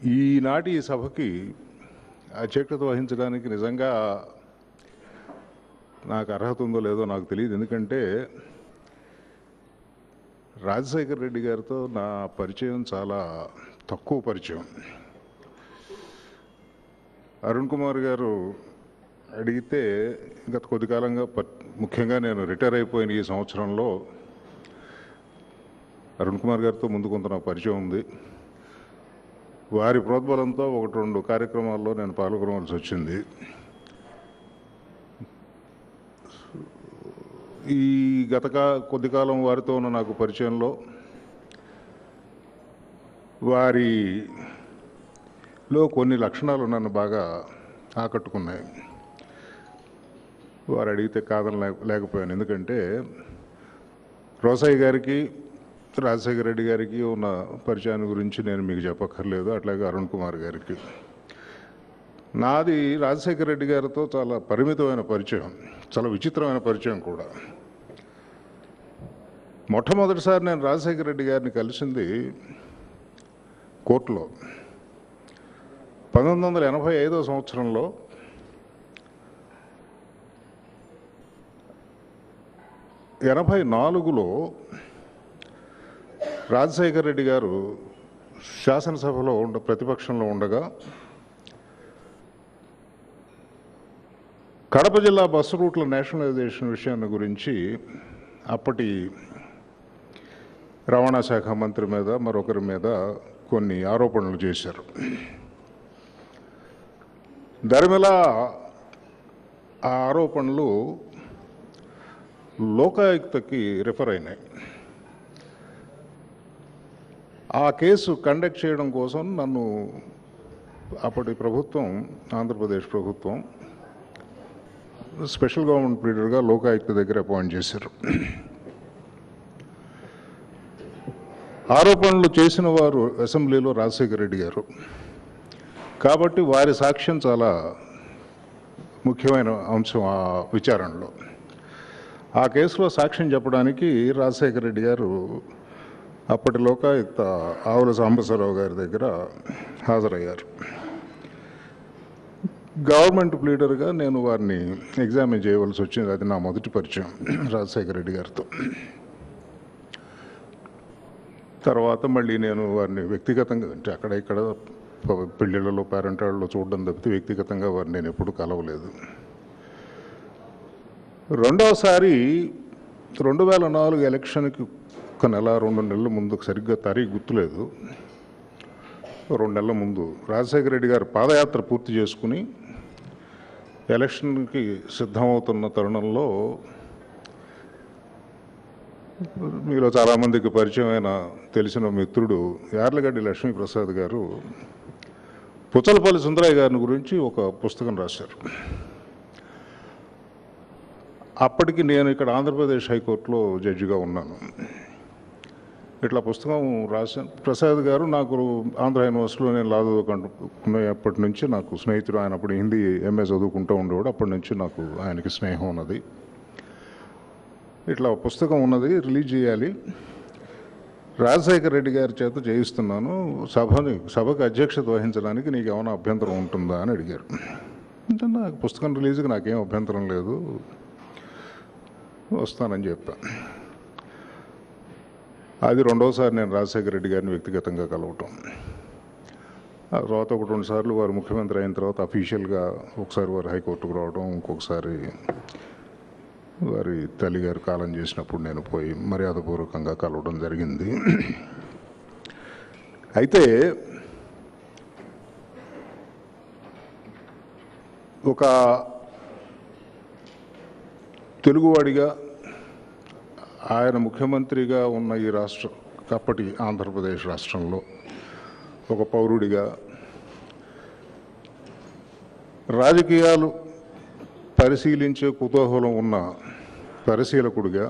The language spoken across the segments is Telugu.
ఈనాటి ఈ సభకి అధ్యక్షత వహించడానికి నిజంగా నాకు అర్హత ఉందో లేదో నాకు తెలియదు ఎందుకంటే రాజశేఖర్ రెడ్డి గారితో నా పరిచయం చాలా తక్కువ పరిచయం అరుణ్ కుమార్ గారు అడిగితే గత కొద్ది కాలంగా ప- ముఖ్యంగా నేను రిటైర్ అయిపోయిన ఈ సంవత్సరంలో అరుణ్ కుమార్ గారితో ముందు కొంత నాకు పరిచయం ఉంది వారి ప్రోద్బలంతో ఒకటి రెండు కార్యక్రమాల్లో నేను పాల్గొనవలసి వచ్చింది ఈ గత కా- కొద్ది కాలం వారితో ఉన్న నాకు పరిచయంలో వారిలో కొన్ని లక్షణాలు నన్ను బాగా ఆకట్టుకున్నాయి వారు అడిగితే కాదని లేక- లేకపోయాను ఎందుకంటే రోసయ్య గారికి రాజశేఖర రెడ్డి గారికి ఉన్న పరిచయాన్ని గురించి నేను మీకు చెప్పక్కర్లేదు అట్లాగే అరుణ్ కుమార్ గారికి నాది రాజశేఖర రెడ్డి గారితో చాలా పరిమితమైన పరిచయం చాలా విచిత్రమైన పరిచయం కూడా మొట్టమొదటిసారి నేను రాజశేఖర రెడ్డి గారిని కలిసింది కోర్టులో పంతొమ్మిది వందల ఎనభై ఐదో సంవత్సరంలో ఎనభై నాలుగులో రాజశేఖర రెడ్డి గారు శాసనసభలో ఉండ ప్రతిపక్షంలో ఉండగా కడప జిల్లా బస్సు రూట్ల నేషనలైజేషన్ విషయాన్ని గురించి అప్పటి రవాణా శాఖ మంత్రి మీద మరొకరి మీద కొన్ని ఆరోపణలు చేశారు దరిమిల ఆ ఆరోపణలు లోకాయుక్తకి రిఫర్ అయినాయి ఆ కేసు కండక్ట్ చేయడం కోసం నన్ను అప్పటి ప్రభుత్వం ఆంధ్రప్రదేశ్ ప్రభుత్వం స్పెషల్ గవర్నమెంట్ లీడర్గా లోకాయుక్త దగ్గర అపాయింట్ చేశారు ఆరోపణలు చేసిన వారు అసెంబ్లీలో రాజశేఖర రెడ్డి గారు కాబట్టి వారి సాక్ష్యం చాలా ముఖ్యమైన అంశం ఆ విచారణలో ఆ కేసులో సాక్ష్యం చెప్పడానికి రాజశేఖర రెడ్డి గారు అప్పటి లోకాయుక్త ఆవుల సాంబశివరావు గారి దగ్గర హాజరయ్యారు గవర్నమెంట్ ప్లీడర్గా నేను వారిని ఎగ్జామిన్ చేయవలసి వచ్చింది అది నా మొదటి పరిచయం రాజశేఖర రెడ్డి గారితో తర్వాత మళ్ళీ నేను వారిని వ్యక్తిగతంగా అంటే అక్కడ ఇక్కడ ప- పెళ్ళిళ్ళలో పేరెంటాళ్ళలో చూడడం తప్పితే వ్యక్తిగతంగా వారిని నేను ఎప్పుడు కలవలేదు రెండవసారి రెండు వేల నాలుగు ఎలక్షన్కి ఒక నెల రెండు నెలల ముందు సరిగ్గా తారీఖు గుర్తులేదు రెండు నెలల ముందు రాజశేఖర రెడ్డి గారు పాదయాత్ర పూర్తి చేసుకుని ఎలక్షన్కి సిద్ధమవుతున్న తరుణంలో మీలో చాలామందికి పరిచయమైన తెలిసిన మిత్రుడు యార్లగడ్డి లక్ష్మీప్రసాద్ గారు పుచ్చలపల్లి సుందరయ్య గారిని గురించి ఒక పుస్తకం రాశారు అప్పటికి నేను ఇక్కడ ఆంధ్రప్రదేశ్ హైకోర్టులో జడ్జిగా ఉన్నాను ఇట్లా పుస్తకం రాశాను ప్రసాద్ గారు నాకు ఆంధ్ర యూనివర్సిటీలో నేను లా చదువుకున్నప్పటి నుంచి నాకు స్నేహితుడు ఆయన అప్పుడు హిందీ ఎంఏ చదువుకుంటూ ఉండేవాడు అప్పటి నుంచి నాకు ఆయనకి స్నేహం ఉన్నది ఇట్లా పుస్తకం ఉన్నది రిలీజ్ చేయాలి రాజశేఖర రెడ్డి గారి చేత చేయిస్తున్నాను సభని సభకు అధ్యక్షత వహించడానికి నీకు ఏమైనా అభ్యంతరం ఉంటుందా అని అడిగారు అంటే నాకు పుస్తకం రిలీజ్కి నాకేం అభ్యంతరం లేదు వస్తానని చెప్పా అది రెండోసారి నేను రాజశేఖర రెడ్డి గారిని వ్యక్తిగతంగా కలవటం ఆ తర్వాత ఒక రెండు సార్లు వారు ముఖ్యమంత్రి అయిన తర్వాత అఫీషియల్గా ఒకసారి వారు హైకోర్టుకు రావడం ఇంకొకసారి వారి తల్లిగారు కాలం చేసినప్పుడు నేను పోయి మర్యాదపూర్వకంగా కలవడం జరిగింది అయితే ఒక తెలుగువాడిగా ఆయన ముఖ్యమంత్రిగా ఉన్న ఈ రాష్ట్ర అప్పటి ఆంధ్రప్రదేశ్ రాష్ట్రంలో ఒక పౌరుడిగా రాజకీయాలు పరిశీలించే కుతూహలం ఉన్న పరిశీలకుడిగా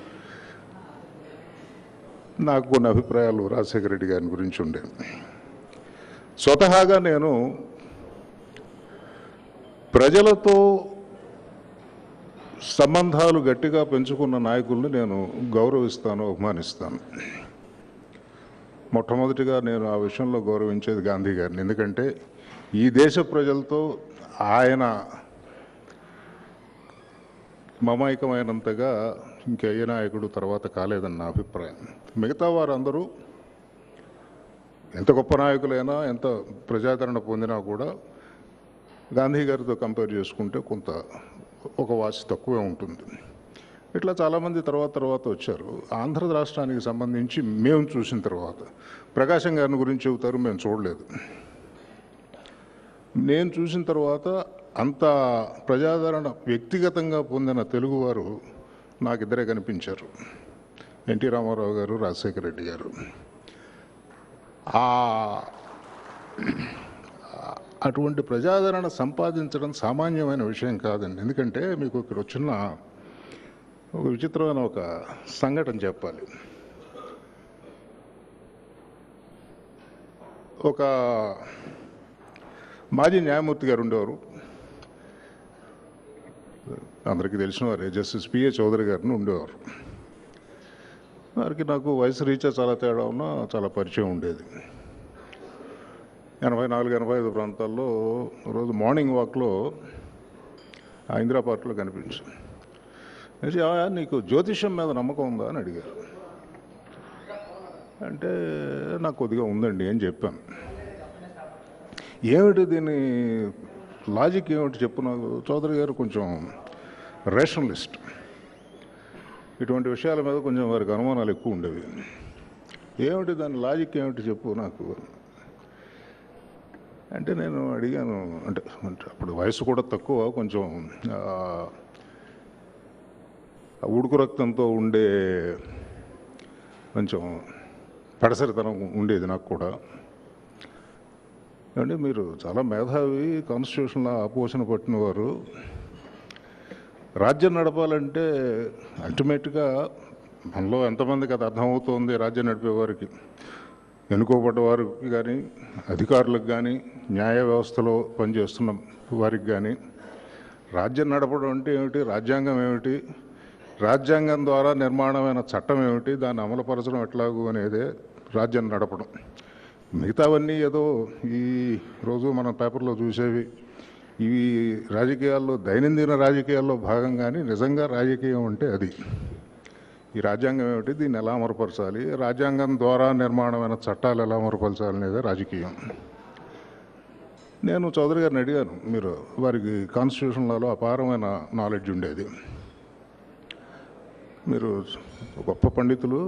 నాకు కొన్ని అభిప్రాయాలు రాజశేఖర రెడ్డి గారి గురించి ఉండే స్వతహాగా నేను ప్రజలతో సంబంధాలు గట్టిగా పెంచుకున్న నాయకుల్ని నేను గౌరవిస్తాను అవమానిస్తాను మొట్టమొదటిగా నేను ఆ విషయంలో గౌరవించేది గాంధీ గారిని ఎందుకంటే ఈ దేశ ప్రజలతో ఆయన మమైకమైనంతగా ఇంకే నాయకుడు తర్వాత కాలేదని నా అభిప్రాయం మిగతా వారందరూ ఎంత గొప్ప నాయకులైనా ఎంత ప్రజాదరణ పొందినా కూడా గాంధీ గారితో కంపేర్ చేసుకుంటే కొంత ఒక వాసి తక్కువే ఉంటుంది ఇట్లా చాలామంది తర్వాత తర్వాత వచ్చారు ఆంధ్ర రాష్ట్రానికి సంబంధించి మేము చూసిన తర్వాత ప్రకాశం గారిని గురించి చెబుతారు మేము చూడలేదు నేను చూసిన తర్వాత అంత ప్రజాదరణ వ్యక్తిగతంగా పొందిన తెలుగువారు నాకు ఇద్దరే కనిపించారు ఎన్టీ రామారావు గారు రాజశేఖర రెడ్డి గారు ఆ అటువంటి ప్రజాదరణ సంపాదించడం సామాన్యమైన విషయం కాదండి ఎందుకంటే మీకు ఇక్కడ వచ్చిన ఒక విచిత్రమైన ఒక సంఘటన చెప్పాలి ఒక మాజీ న్యాయమూర్తి గారు ఉండేవారు అందరికీ తెలిసిన వారే జస్టిస్ పిఏ చౌదరి గారిని ఉండేవారు వారికి నాకు వయసు రీత్యా చాలా తేడా ఉన్నా చాలా పరిచయం ఉండేది ఎనభై నాలుగు ఎనభై ఐదు ప్రాంతాల్లో రోజు మార్నింగ్ వాక్లో ఆ ఇందిరా పార్క్లో కనిపించింది అయితే, "ఆ, నీకు జ్యోతిష్యం మీద నమ్మకం ఉందా అని అడిగారు అంటే నాకు కొద్దిగా ఉందండి అని చెప్పాను ఏమిటి దీని లాజిక్ ఏమిటి చెప్పు నాకు చౌదరి గారు కొంచెం రేషనలిస్ట్ ఇటువంటి విషయాల మీద కొంచెం వారికి అనుమానాలు ఎక్కువ ఉండేవి ఏమిటి దాని లాజిక్ ఏమిటి చెప్పు నాకు అంటే నేను అడిగాను అంటే అంటే అప్పుడు వయసు కూడా తక్కువ కొంచెం ఆ, ఆ ఉడుకు రక్తంతో ఉండే కొంచెం పెడసరితనం ఉండేది నాకు కూడా అంటే మీరు చాలా మేధావి కాన్స్టిట్యూషన్లో ఆపోషణ పట్టిన వారు రాజ్యం నడపాలంటే అల్టిమేట్గా మనలో ఎంతమందికి అది అర్థమవుతోంది రాజ్యం నడిపే వారికి ఎన్నుకోబడ్డ వారికి కానీ అధికారులకు కానీ న్యాయ వ్యవస్థలో పనిచేస్తున్న వారికి కానీ రాజ్యం నడపడం అంటే ఏమిటి రాజ్యాంగం ఏమిటి రాజ్యాంగం ద్వారా నిర్మాణమైన చట్టం ఏమిటి దాన్ని అమలుపరచడం ఎట్లాగూ అనేదే రాజ్యం నడపడం మిగతావన్నీ ఏదో ఈ రోజు మనం పేపర్లో చూసేవి ఇవి రాజకీయాల్లో దైనందిన రాజకీయాల్లో భాగంగానే నిజంగా రాజకీయం అంటే అది ఈ రాజ్యాంగం ఏమిటి దీన్ని ఎలా అమలుపరచాలి రాజ్యాంగం ద్వారా నిర్మాణమైన చట్టాలు ఎలా అమలుపరచాలి అనేది రాజకీయం నేను చౌదరి గారిని అడిగాను మీరు వారికి కాన్స్టిట్యూషన్లలో అపారమైన నాలెడ్జ్ ఉండేది మీరు గొప్ప పండితులు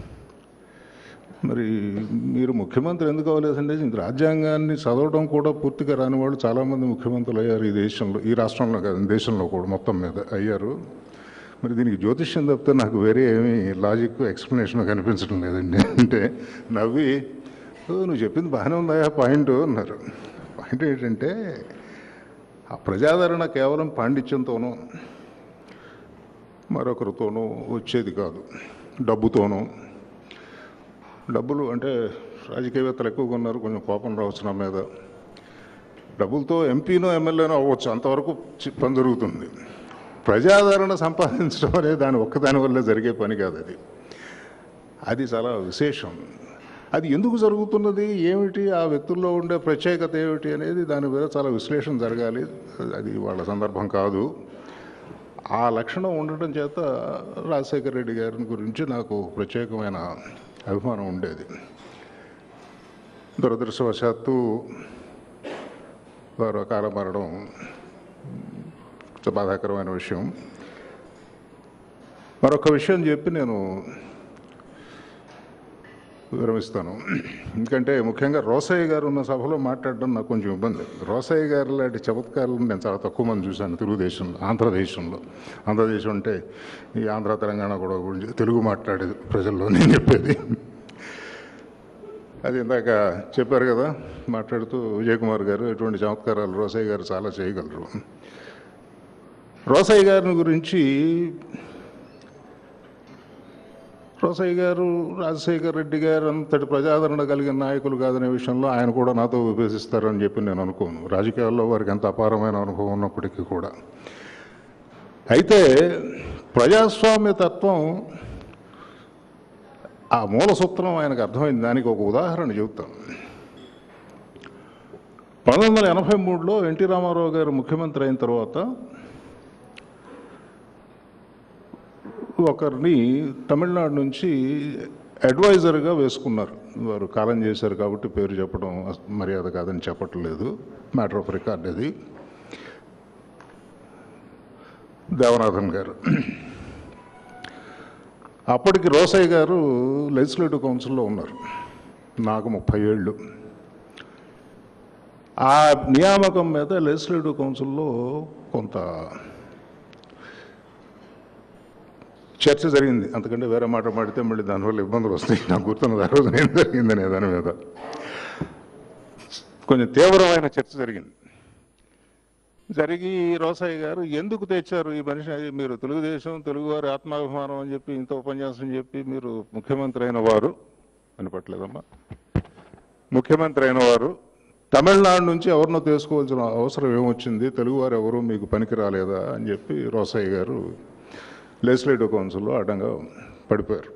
మరి మీరు ముఖ్యమంత్రి ఎందుకు అవ్వలేదంటే ఇది రాజ్యాంగాన్ని చదవడం కూడా పూర్తిగా రాని వాళ్ళు చాలామంది ముఖ్యమంత్రులు అయ్యారు ఈ దేశంలో ఈ రాష్ట్రంలో కాదు దేశంలో కూడా మొత్తం మీద అయ్యారు మరి దీనికి జ్యోతిష్యం తప్పితే నాకు వేరే ఏమీ లాజిక్ ఎక్స్ప్లెనేషన్ కనిపించడం లేదండి అంటే నవ్వి "ఓ, నువ్వు చెప్పింది బాగానే ఉందా పాయింట్ అన్నారు పాయింట్ ఏంటంటే ఆ ప్రజాదరణ కేవలం పాండిత్యంతోనూ మరొకరితోనూ వచ్చేది కాదు డబ్బుతోనూ డబ్బులు అంటే రాజకీయవేత్తలు ఎక్కువగా ఉన్నారు కొంచెం కోపం రావచ్చు నా మీద డబ్బులతో ఎంపీనో ఎమ్మెల్యేనో అవ్వచ్చు అంతవరకు చి- పని జరుగుతుంది ప్రజాదరణ సంపాదించడం అనేది దాని ఒక్కదాని వల్లే జరిగే పని కాదు అది అది చాలా విశేషం అది ఎందుకు జరుగుతున్నది ఏమిటి ఆ వ్యక్తుల్లో ఉండే ప్రత్యేకత ఏమిటి అనేది దాని మీద చాలా విశ్లేషణ జరగాలి అది వాళ్ళ సందర్భం కాదు ఆ లక్షణం ఉండటం చేత రాజశేఖర రెడ్డి గారి గురించి నాకు ప్రత్యేకమైన అభిమానం ఉండేది దురదృష్టవశాత్తు వారు అకాల మరణం చాలా బాధాకరమైన విషయం మరొక విషయం చెప్పి నేను విరమిస్తాను ఎందుకంటే ముఖ్యంగా రోసయ్య గారు ఉన్న సభలో మాట్లాడడం నాకు కొంచెం ఇబ్బంది రోసయ్య గారు లాంటి చమత్కారాలను నేను చాలా తక్కువ మంది చూశాను తెలుగుదేశంలో ఆంధ్రదేశంలో ఆంధ్రదేశం అంటే ఈ ఆంధ్ర తెలంగాణ కూడా గురించి తెలుగు మాట్లాడేది ప్రజల్లో నేను చెప్పేది అది ఇందాక చెప్పారు కదా మాట్లాడుతూ విజయ్ కుమార్ గారు ఎటువంటి చమత్కారాలు రోసయ్య గారు చాలా చేయగలరు రోసయ్య గారిని గురించి రోసయ్య గారు రాజశేఖర్ రెడ్డి గారు అంతటి ప్రజాదరణ కలిగిన నాయకులు కాదనే విషయంలో ఆయన కూడా నాతో విభేషిస్తారని చెప్పి నేను అనుకోను రాజకీయాల్లో వారికి ఎంత అపారమైన అనుభవం ఉన్నప్పటికీ కూడా అయితే ప్రజాస్వామ్య తత్వం ఆ మూల సూత్రం ఆయనకు అర్థమైంది దానికి ఒక ఉదాహరణ చెబుతాను పంతొమ్మిది వందల ఎనభై మూడులో ఎన్టీ రామారావు గారు ముఖ్యమంత్రి అయిన తర్వాత ఒకరిని తమిళనాడు నుంచి అడ్వైజర్గా వేసుకున్నారు వారు కాలం చేశారు కాబట్టి పేరు చెప్పడం మర్యాద కాదని చెప్పట్లేదు మ్యాటర్ ఆఫ్ రికార్డ్ అది దేవనాథన్ గారు అప్పటికి రోసయ్య గారు లెజిస్లేటివ్ కౌన్సిల్లో ఉన్నారు నాకు ముప్పై ఏళ్ళు ఆ నియామకం మీద లెజిస్లేటివ్ కౌన్సిల్లో కొంత చర్చ జరిగింది అంతకంటే వేరే మాట మాడితే మళ్ళీ దానివల్ల ఇబ్బందులు వస్తాయి నాకు గుర్తున్నది ఆ రోజు ఏం జరిగిందనే దాని మీద కొంచెం తీవ్రమైన చర్చ జరిగింది జరిగి రోసయ్య గారు ఎందుకు తెచ్చారు ఈ మనిషి మీరు తెలుగుదేశం తెలుగువారి ఆత్మాభిమానం అని చెప్పి ఇంత ఉపన్యాసం చెప్పి మీరు ముఖ్యమంత్రి అయిన వారు అనిపట్లేదమ్మా ముఖ్యమంత్రి అయిన వారు తమిళనాడు నుంచి ఎవరినో తీసుకోవాల్సిన అవసరం ఏమొచ్చింది తెలుగువారు ఎవరు మీకు పనికి రాలేదా అని చెప్పి రోసయ్య గారు లెజిస్లేటివ్ కౌన్సిల్లో అడ్డంగా పడిపోయారు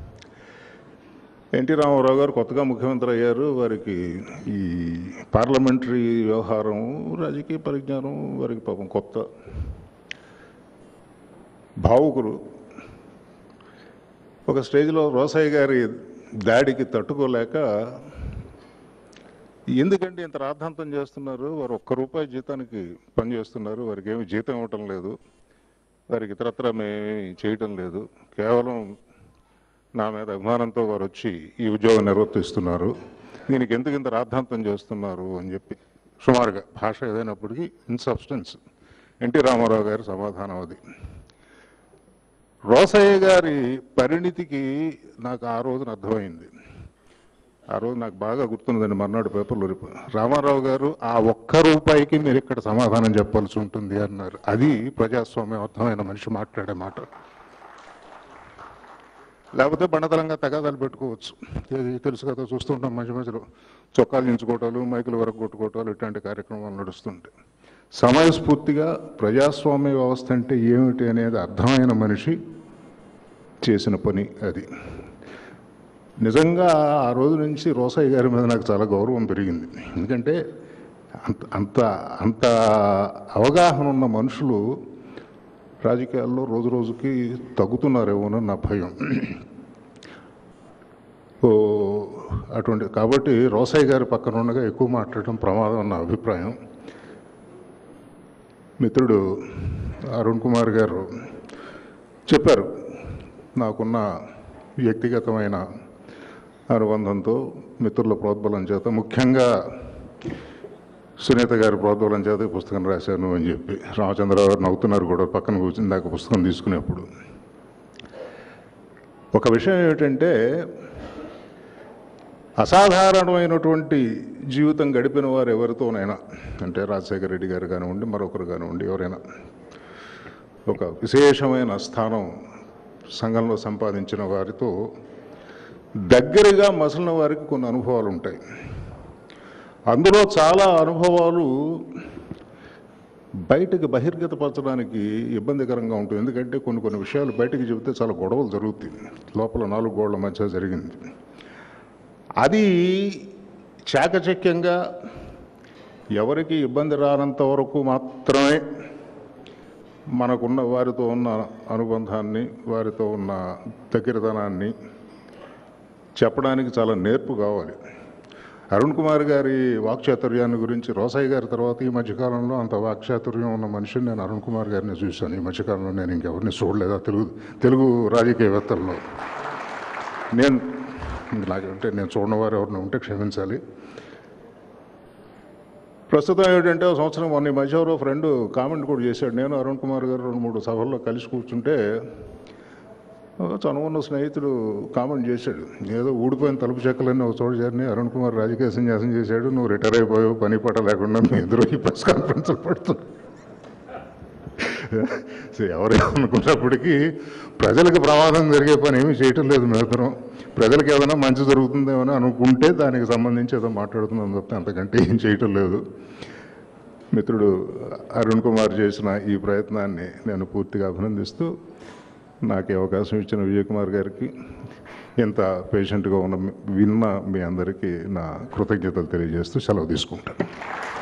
ఎన్టీ రామారావు గారు కొత్తగా ముఖ్యమంత్రి అయ్యారు వారికి ఈ పార్లమెంటరీ వ్యవహారం రాజకీయ పరిజ్ఞానం వారికి పాపం కొత్త భావుకులు ఒక స్టేజ్లో రోసయ్య గారి దాడికి తట్టుకోలేక ఎందుకంటే ఇంత రాద్ధాంతం చేస్తున్నారు వారు ఒక్క రూపాయి జీతానికి పనిచేస్తున్నారు వారికి ఏమి జీతం ఇవ్వటం లేదు వారికి ఇతరత్ర మేమేమి చేయటం లేదు కేవలం నా మీద అభిమానంతో వారు వచ్చి ఈ ఉద్యోగం నిర్వర్తిస్తున్నారు దీనికి ఎందుకు ఇంత రాద్ధాంతం చేస్తున్నారు అని చెప్పి సుమారుగా భాష ఏదైనప్పటికీ ఇన్ సబ్స్టెన్స్ ఎన్టీ రామారావు గారి సమాధానం అది రోసయ్య గారి పరిణితికి నాకు ఆ రోజున అర్థమైంది ఆ రోజు నాకు బాగా గుర్తున్నదండి మర్నాడు పేపర్లో రిపో- రామారావు గారు ఆ ఒక్క రూపాయికి మీరు ఇక్కడ సమాధానం చెప్పాల్సి ఉంటుంది అన్నారు అది ప్రజాస్వామ్యం అర్థమైన మనిషి మాట్లాడే మాట లేకపోతే బండతలంగా తగాదాలు పెట్టుకోవచ్చు ఇది తెలుసు కదా చూస్తుంటాం మధ్య మధ్యలో చొక్కాలు దించుకోవటాలు మైకులు వరకు కొట్టుకోవటాలు ఇట్లాంటి కార్యక్రమాలు నడుస్తుంటాయి సమయస్ఫూర్తిగా ప్రజాస్వామ్య వ్యవస్థ అంటే ఏమిటి అనేది అర్థమైన మనిషి చేసిన పని అది నిజంగా ఆ రోజు నుంచి రోసయ్య గారి మీద నాకు చాలా గౌరవం పెరిగింది ఎందుకంటే అంత అంత అంత అవగాహన ఉన్న మనుషులు రాజకీయాల్లో రోజు రోజుకి తగ్గుతున్నారేమోనని నా భయం ఓ అటువంటి కాబట్టి రోసయ్య గారి పక్కన ఉండగా ఎక్కువ మాట్లాడటం ప్రమాదం నా అభిప్రాయం మిత్రుడు అరుణ్ కుమార్ గారు చెప్పారు నాకున్న వ్యక్తిగతమైన అనుబంధంతో మిత్రుల ప్రోద్బలం చేత ముఖ్యంగా సునీత గారి ప్రోద్బలం చేత ఈ పుస్తకం రాశాను అని చెప్పి రామచంద్రరావు గారు నవ్వుతున్నారు కూడా పక్కన కూర్చుని దాకా పుస్తకం తీసుకునేప్పుడు ఒక విషయం ఏమిటంటే అసాధారణమైనటువంటి జీవితం గడిపిన వారు ఎవరితోనైనా అంటే రాజశేఖర రెడ్డి గారు కానివ్వండి మరొకరు కానివ్వండి ఎవరైనా ఒక విశేషమైన స్థానం సంఘంలో సంపాదించిన వారితో దగ్గరగా మసలిన వారికి కొన్ని అనుభవాలు ఉంటాయి అందులో చాలా అనుభవాలు బయటకు బహిర్గతపరచడానికి ఇబ్బందికరంగా ఉంటుంది ఎందుకంటే కొన్ని కొన్ని విషయాలు బయటకు చెబితే చాలా గొడవలు జరుగుతాయి లోపల నాలుగు గోడల మధ్య జరిగింది అది చాకచక్యంగా ఎవరికి ఇబ్బంది రానంత వరకు మాత్రమే మనకున్న వారితో ఉన్న అనుబంధాన్ని వారితో ఉన్న దగ్గరతనాన్ని చెప్పడానికి చాలా నేర్పు కావాలి అరుణ్ కుమార్ గారి వాక్చాతుర్యాన్ని గురించి రోసయ్య గారి తర్వాత ఈ మధ్యకాలంలో అంత వాక్చాతుర్యం ఉన్న మనిషిని నేను అరుణ్ కుమార్ గారిని చూశాను ఈ మధ్యకాలంలో నేను ఇంకెవరిని చూడలేదా తెలుగు తెలుగు రాజకీయవేత్తల్లో నేను నాకంటే నేను చూడని వారు ఎవరిని ఉంటే క్షమించాలి ప్రస్తుతం ఏమిటంటే ఒక సంవత్సరం మొన్న ఈ మధ్య ఎవరో ఫ్రెండ్ కామెంట్ కూడా చేశాడు నేను అరుణ్ కుమార్ గారు రెండు మూడు సభల్లో కలిసి కూర్చుంటే ఒక చనువున్న స్నేహితుడు కామెంట్ చేశాడు ఏదో ఊడిపోయిన తలుపు చెక్కలన్నీ ఒక చోట చేరిని అరుణ్ కుమార్ రాజకీయ సన్యాసం చేశాడు నువ్వు రిటైర్ అయిపోయావు పని పట్ట లేకుండా మీ ఎదురు ఈ ప్రెస్ కాన్ఫరెన్స్లు పడుతుంది సో ఎవరేమనుకున్నప్పటికీ ప్రజలకు ప్రమాదం జరిగే పని ఏమీ చేయటం లేదు మేతరం ప్రజలకు ఏదైనా మంచి జరుగుతుందేమో అని అనుకుంటే దానికి సంబంధించి ఏదో మాట్లాడుతున్నాం తప్పితే అంతకంటే ఏం చేయటం లేదు మిత్రుడు అరుణ్ కుమార్ చేసిన ఈ ప్రయత్నాన్ని నేను పూర్తిగా అభినందిస్తూ నాకు ఈ అవకాశం ఇచ్చిన విజయ్ కుమార్ గారికి ఇంత పేషెంట్గా ఉన్న మీ- విన్న మీ అందరికీ నా కృతజ్ఞతలు తెలియజేస్తూ సెలవు తీసుకుంటాను